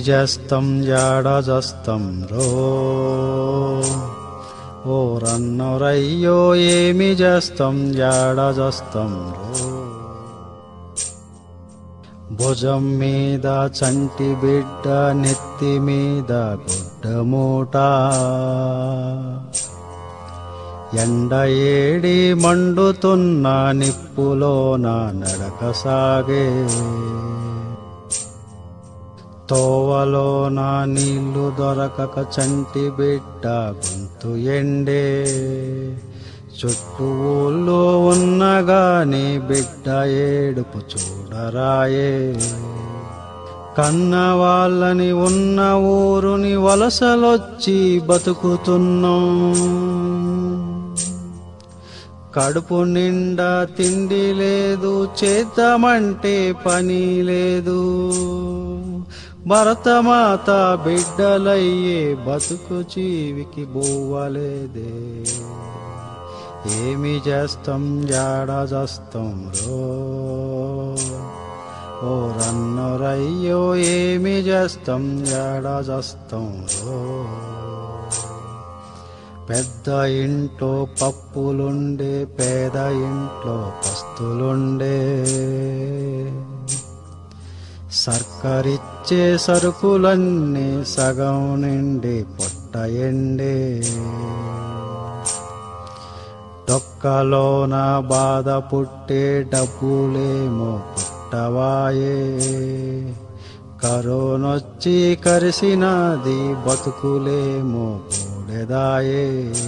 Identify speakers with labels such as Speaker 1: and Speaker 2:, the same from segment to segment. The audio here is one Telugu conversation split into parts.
Speaker 1: చేస్తాం యాడ చేస్తాం రో ఓ రన్నోరయ్యో ఏమి చేస్తాం యాడ చేస్తాం రో భుజం మీద చంటి బిడ్డ నెత్తి మీద గుడ్డ మూట ఎండ ఏడి మండుతున్న నిప్పులోన నడక సాగే తోవలోన నీళ్లు దొరకక చంటి బిడ్డ గొంతు ఎండే చుట్టూ ఊళ్ళో ఉన్నగాని బిడ్డ ఏడుపు చూడరాయే కన్న వాళ్ళని ఉన్న ఊరుని వలసలొచ్చి బతుకుతున్నాం కడుపు నిండా తిండి లేదు చేద్దామంటే పని లేదు భరతమాత బిడ్డలయ్యే బతుకు జీవికి బోవలేదే ఏమి చేస్తాం యాడ చేస్తాం రో ఓ రన్నోరయ్యో ఏమి చేస్తాం యాడ చేస్తాం రో పెద్ద ఇంట్లో పప్పులుండే పేద ఇంట్లో పస్తులుండే సర్కరిచ్చే సరుకులన్నీ సగం నిండి పొట్ట ఎండే డొక్కలోన బాధ పుట్టే డబ్బులేమో పుట్టవాయే కరోనొచ్చి కరిసినది బతుకులేమో బూడెదాయే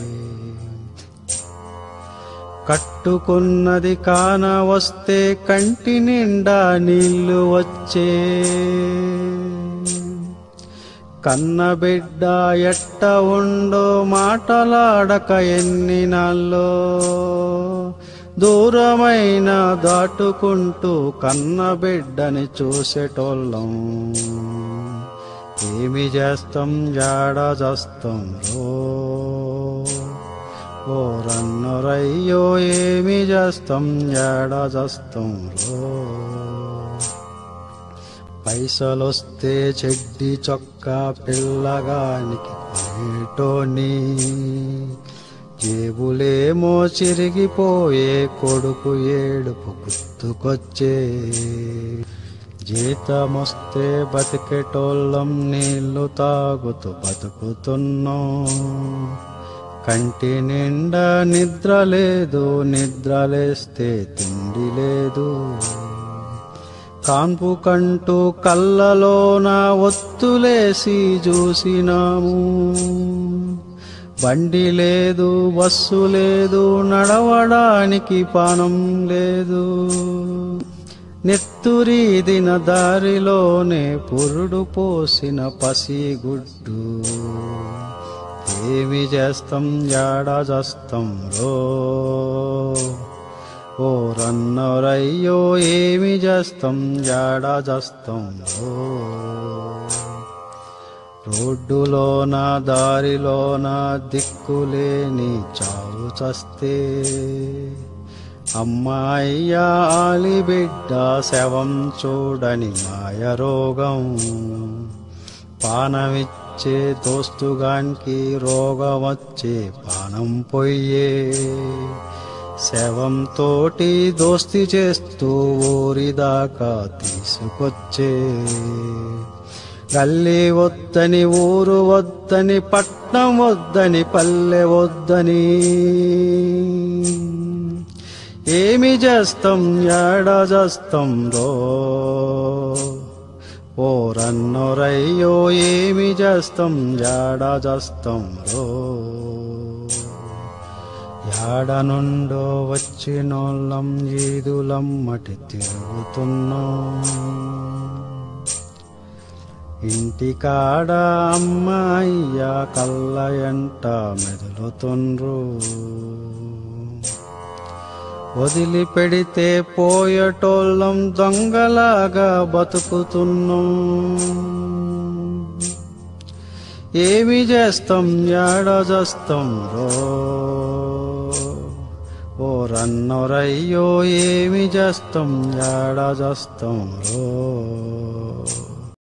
Speaker 1: కట్టుకున్నది కాన వస్తే కంటి నిండా నీళ్లు వచ్చే కన్న బిడ్డ ఎట్ట ఉండో మాటలాడక ఎన్ని నాల్లో దూరమైన దాటుకుంటూ కన్న బిడ్డని చూసేటోళ్ళం ఏమి చేస్తాం జాడ చేస్తాం రో ఓ రన్నరయ్యో ఏమి చేస్తాం జాడ చేస్తాం రో పైసలొస్తే చెడ్డి చొక్కా పిల్లగానికి కొనేటోని జేబులేమో చిరిగిపోయే కొడుకు ఏడుపు గుర్తుకొచ్చే జీతమొస్తే బతికేటోళ్ళం నీళ్లు తాగుతూ బతుకుతున్నాం కంటి నిండా నిద్ర లేదు నిద్రలేస్తే తిండి లేదు కాన్పు కంటూ కళ్ళలోన ఒత్తులేసి చూసినాము బండి లేదు బస్సు లేదు నడవడానికి పానం లేదు నెత్తురీదిన దారిలోనే పురుడు పోసిన పసిగుడ్డు ఏమి చేస్తాం యాడ చేస్తాం రో ఓ రన్నరయ్యో ఏమి చేస్తాం యాడ చేస్తాం రో రోడ్డులోన దారిలోన దిక్కులేని చావు చస్తే అమ్మాయ్యా ఆలి బిడ్డ శవం చూడని మాయ రోగం పానమిచ్చే దోస్తుగానికి రోగం వచ్చే పానం పొయ్యే శవంతోటి దోస్తి చేస్తూ ఊరిదాకా తీసుకొచ్చే గల్లీ వద్దని ఊరు వద్దని పట్నం వద్దని పల్లె వద్దని ఏమి చేస్తాం యాడ చేస్తాం రో ఓ రన్నోరయ్యో ఏమి చేస్తాం యాడ చేస్తాం రో యాడ నుండో వచ్చినోళ్ళం ఈదులమ్మటి తిరుగుతున్నాం ఇంటికాడ అమ్మాయ్య కళ్ళ ఎంట మెదులుతుండ్రు వదిలిపెడితే పోయేటోళ్ళం దొంగలాగా బతుకుతున్నాం ఏమి చేస్తాం యాడ చేస్తాం రో ఓ రన్నోరయ్యో ఏమి చేస్తాం యాడ చేస్తాం రో